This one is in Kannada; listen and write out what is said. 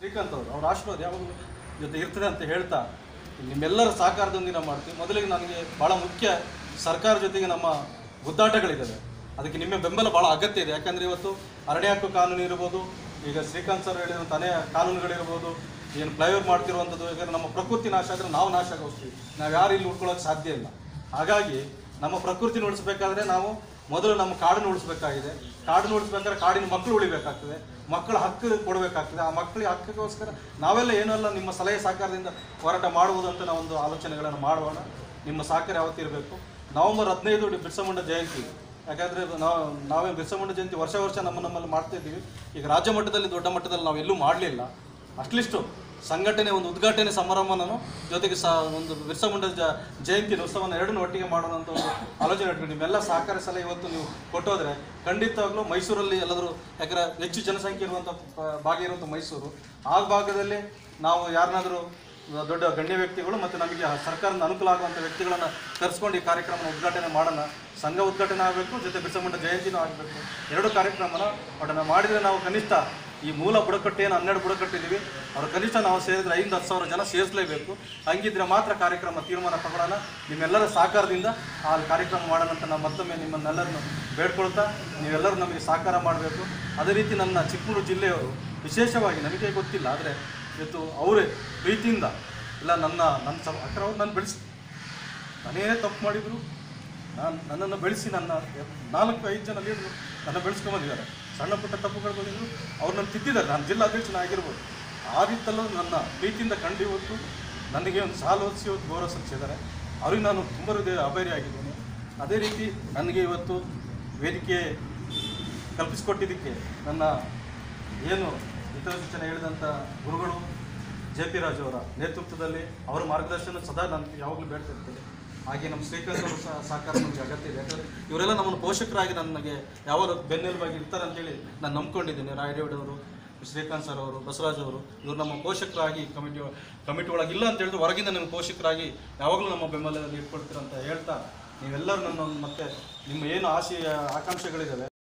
ಶ್ರೀಕಾಂತ್ ಅವರು ಅವ್ರ ಆಶೀರ್ವಾದ ಯಾವಾಗಲೂ ಜೊತೆ ಇರ್ತದೆ ಅಂತ ಹೇಳ್ತಾ ನಿಮ್ಮೆಲ್ಲರ ಸಹಕಾರದೊಂದಿಗೆ ನಾವು ಮಾಡ್ತೀವಿ ಮೊದಲಿಗೆ ನನಗೆ ಭಾಳ ಮುಖ್ಯ ಸರ್ಕಾರ ಜೊತೆಗೆ ನಮ್ಮ ಗುದ್ದಾಟಗಳಿದ್ದಾವೆ ಅದಕ್ಕೆ ನಿಮ್ಮ ಬೆಂಬಲ ಭಾಳ ಅಗತ್ಯ ಇದೆ ಯಾಕಂದರೆ ಇವತ್ತು ಅರಣ್ಯ ಹಕ್ಕು ಕಾನೂನು ಇರ್ಬೋದು ಈಗ ಶ್ರೀಕಾಂತ್ ಸರ್ ಹೇಳಿದಂಥ ಅನೇಕ ಕಾನೂನುಗಳಿರ್ಬೋದು ಏನು ಫ್ಲೈಓವರ್ ಮಾಡ್ತಿರುವಂಥದ್ದು ಯಾಕಂದರೆ ನಮ್ಮ ಪ್ರಕೃತಿ ನಾಶ ಆದರೆ ನಾವು ನಾಶ ಆಗೋಗ್ತೀವಿ ನಾವು ಯಾರು ಇಲ್ಲಿ ಉಳ್ಕೊಳ್ಳೋಕೆ ಸಾಧ್ಯ ಇಲ್ಲ ಹಾಗಾಗಿ ನಮ್ಮ ಪ್ರಕೃತಿನ ಉಳಿಸ್ಬೇಕಾದ್ರೆ ನಾವು ಮೊದಲು ನಮ್ಮ ಕಾಡನ್ನು ಉಳಿಸ್ಬೇಕಾಗಿದೆ ಕಾಡನ್ನು ಉಳಿಸ್ಬೇಕಾದ್ರೆ ಕಾಡಿನ ಮಕ್ಕಳು ಉಳಿಬೇಕಾಗ್ತದೆ ಮಕ್ಕಳ ಹಕ್ಕು ಕೊಡಬೇಕಾಗ್ತದೆ ಆ ಮಕ್ಕಳಿಗೆ ಹಕ್ಕಿಗೋಸ್ಕರ ನಾವೆಲ್ಲ ಏನೆಲ್ಲ ನಿಮ್ಮ ಸಲಹೆ ಸಹಕಾರದಿಂದ ಹೋರಾಟ ಮಾಡುವುದು ಅಂತ ನಾವೊಂದು ಆಲೋಚನೆಗಳನ್ನು ಮಾಡೋಣ ನಿಮ್ಮ ಸಹಕಾರ ಯಾವತ್ತೂ ಇರಬೇಕು ನವೆಂಬರ್ ಹದಿನೈದು ಡಿ- ಬಿರ್ಸಾ ಮುಂಡ ಜಯಂತಿ ಯಾಕಂದರೆ ನಾವು ನಾವೇ ಬಿರ್ಸಾ ಮುಂಡ ಜಯಂತಿ ವರ್ಷ ವರ್ಷ ನಮ್ಮ ನಮ್ಮಲ್ಲಿ ಮಾಡ್ತಾ ಇದ್ದೀವಿ ಈಗ ರಾಜ್ಯ ಮಟ್ಟದಲ್ಲಿ ದೊಡ್ಡ ಮಟ್ಟದಲ್ಲಿ ನಾವು ಎಲ್ಲೂ ಮಾಡಲಿಲ್ಲ ಅಟ್ಲೀಸ್ಟು ಸಂಘಟನೆ ಒಂದು ಉದ್ಘಾಟನೆ ಸಮಾರಂಭನೂ ಜೊತೆಗೆ ಸಹ ಒಂದು ಬಿರ್ಸಾ ಮುಂಡ ಜ ಜಯಂತಿ ಉತ್ಸವನ ಎರಡನ್ನೂ ಒಟ್ಟಿಗೆ ಮಾಡೋಣ ಅಂತ ಒಂದು ಆಲೋಚನೆ ಇಟ್ಕೊಂಡು ನಿಮ್ಮೆಲ್ಲ ಸಹಕಾರ ಸಲ ಇವತ್ತು ನೀವು ಕೊಟ್ಟೋದ್ರೆ ಖಂಡಿತವಾಗ್ಲೂ ಮೈಸೂರಲ್ಲಿ ಎಲ್ಲಾದರೂ ಯಾಕಂದರೆ ಹೆಚ್ಚು ಜನಸಂಖ್ಯೆ ಇರುವಂಥ ಪ- ಭಾಗ ಇರುವಂಥ ಮೈಸೂರು ಆ ಭಾಗದಲ್ಲಿ ನಾವು ಯಾರನ್ನಾದರೂ ದೊಡ್ಡ ಗಣ್ಯ ವ್ಯಕ್ತಿಗಳು ಮತ್ತು ನಮಗೆ ಸರ್ಕಾರದ ಅನುಕೂಲ ಆಗುವಂಥ ವ್ಯಕ್ತಿಗಳನ್ನು ಕರೆಸ್ಕೊಂಡು ಈ ಕಾರ್ಯಕ್ರಮ ಉದ್ಘಾಟನೆ ಮಾಡೋಣ ಸಂಘ ಉದ್ಘಾಟನೆ ಆಗಬೇಕು ಜೊತೆ ಬಿರ್ಸಮುಂಡ ಜಯಂತಿನೂ ಆಗಬೇಕು ಎರಡು ಕಾರ್ಯಕ್ರಮನ ಒಡನೆ ಮಾಡಿದರೆ ನಾವು ಕನಿಷ್ಠ ಈ ಮೂಲ ಬುಡಕಟ್ಟು ಏನು ಹನ್ನೆರಡು ಬುಡಕಟ್ಟಿದ್ದೀವಿ ಅವ್ರ ಕನಿಷ್ಠ ನಾವು ಸೇರಿದ್ರೆ ಐದು ಹತ್ತು ಸಾವಿರ ಜನ ಸೇರಿಸಲೇಬೇಕು ಹಂಗಿದ್ರೆ ಮಾತ್ರ ಕಾರ್ಯಕ್ರಮ ತೀರ್ಮಾನ ತಗೊಳ್ಳೋಣ ನಿಮ್ಮೆಲ್ಲರ ಸಹಕಾರದಿಂದ ಆ ಕಾರ್ಯಕ್ರಮ ಮಾಡೋಣ ಅಂತ ನಾವು ಮತ್ತೊಮ್ಮೆ ನಿಮ್ಮನ್ನೆಲ್ಲರನ್ನು ಬೇಡ್ಕೊಳ್ತಾ ನೀವೆಲ್ಲರೂ ನಮಗೆ ಸಹಕಾರ ಮಾಡಬೇಕು ಅದೇ ರೀತಿ ನನ್ನ ಚಿಕ್ಕಮಗಳೂರು ಜಿಲ್ಲೆಯವರು ವಿಶೇಷವಾಗಿ ನನಗೆ ಗೊತ್ತಿಲ್ಲ ಆದರೆ ಇವತ್ತು ಅವರೇ ಪ್ರೀತಿಯಿಂದ ಇಲ್ಲ ನನ್ನ ನನ್ನ ಸಮ ಯಾಕಂದ್ರೆ ಅವ್ರು ನಾನು ಬೆಳೆಸಿ ನಾನೇನೇ ತಪ್ಪು ಮಾಡಿದ್ರು ನಾನು ನನ್ನನ್ನು ಬೆಳೆಸಿ ನನ್ನ ನಾಲ್ಕು ಐದು ಜನ ಲೀಡರು ನನ್ನ ಬೆಳೆಸ್ಕೊಂಬಂದಿದ್ದಾರೆ ಸಣ್ಣ ಪುಟ್ಟ ತಪ್ಪುಗಳು ಬಂದಿದ್ರು ಅವ್ರು ನನ್ನ ತಿದ್ದಿದ್ದಾರೆ ನಾನು ಜಿಲ್ಲಾಧ್ಯಕ್ಷನ ಆಗಿರ್ಬೋದು ಆ ರೀತಿಯಲ್ಲೂ ನನ್ನ ಪ್ರೀತಿಯಿಂದ ಕಂಡು ಇವತ್ತು ನನಗೆ ಒಂದು ಸಾಲ ಓದಿಸಿ ಇವತ್ತು ಗೌರವ ಸಲ್ಲಿಸಿದ್ದಾರೆ ಅವ್ರಿಗೆ ನಾನು ತುಂಬ ಹೃದಯ ಅಭಾರಿ ಆಗಿದ್ದೇನೆ ಅದೇ ರೀತಿ ನನಗೆ ಇವತ್ತು ವೇದಿಕೆ ಕಲ್ಪಿಸಿಕೊಟ್ಟಿದ್ದಕ್ಕೆ ನನ್ನ ಏನು ಹಿತ ಸೂಚನೆ ಹೇಳಿದಂಥ ಗುರುಗಳು ಜೆ ಪಿ ರಾಜು ಅವರ ನೇತೃತ್ವದಲ್ಲಿ ಅವರ ಮಾರ್ಗದರ್ಶನ ಸದಾ ನಾನು ಯಾವಾಗಲೂ ಬೇಡ್ತಾ ಇರ್ತೇನೆ ಹಾಗೆ ನಮ್ಮ ಶ್ರೀಕಾಂತ್ ಅವರು ಸಹ ಸಹಕಾರ ನಮಗೆ ಅಗತ್ಯ ಇದೆ ಯಾಕಂದರೆ ಇವರೆಲ್ಲ ನಮ್ಮನ್ನು ಪೋಷಕರಾಗಿ ನನಗೆ ಯಾವಾಗ ಬೆನ್ನೆಲುಬಾಗಿ ಇರ್ತಾರೆ ಅಂತೇಳಿ ನಾನು ನಂಬ್ಕೊಂಡಿದ್ದೀನಿ ರಾಯಡೇವಿಡ್ ಅವರು ಶ್ರೀಕಾಂತ್ ಸರ್ ಅವರು ಬಸವರಾಜ್ ಅವರು ಇವರು ನಮ್ಮ ಪೋಷಕರಾಗಿ ಕಮಿಟಿ ಕಮಿಟಿ ಒಳಗೆ ಇಲ್ಲ ಅಂತ ಹೇಳಿದ್ರೆ ಹೊರಗಿಂದ ನಿಮ್ಮ ಪೋಷಕರಾಗಿ ಯಾವಾಗಲೂ ನಮ್ಮ ಬೆಂಬಲದಲ್ಲಿ ಇಟ್ಕೊಳ್ತೀರಂತ ಹೇಳ್ತಾ ನೀವೆಲ್ಲರೂ ನನ್ನ ಮತ್ತೆ ನಿಮ್ಮ ಏನು ಆಸೆ ಆಕಾಂಕ್ಷೆಗಳಿದ್ದಾವೆ